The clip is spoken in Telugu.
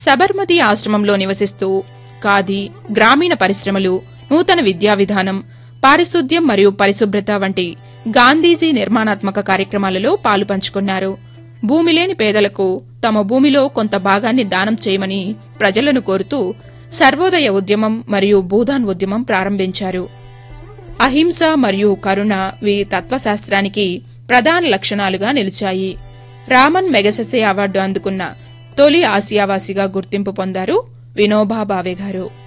సబర్మతి ఆశ్రమంలో నివసిస్తూ ఖాదీ గ్రామీణ పరిశ్రమలు నూతన విద్యా విధానం పారిశుద్ధ్యం మరియు పరిశుభ్రత వంటి గాంధీజీ నిర్మాణాత్మక కార్యక్రమాలలో పాలు పంచుకున్నారు భూమి లేని పేదలకు తమ భూమిలో కొంత భాగాన్ని దానం చేయమని ప్రజలను కోరుతూ సర్వోదయ ఉద్యమం మరియు భూదాన్ ఉద్యమం ప్రారంభించారు అహింస మరియు కరుణ వీరి తత్వశాస్త్రానికి ప్రధాన లక్షణాలుగా నిలిచాయి రామన్ మెగసెసే అవార్డు అందుకున్న తొలి ఆసియావాసిగా గుర్తింపు పొందారు వినోబా భావే గారు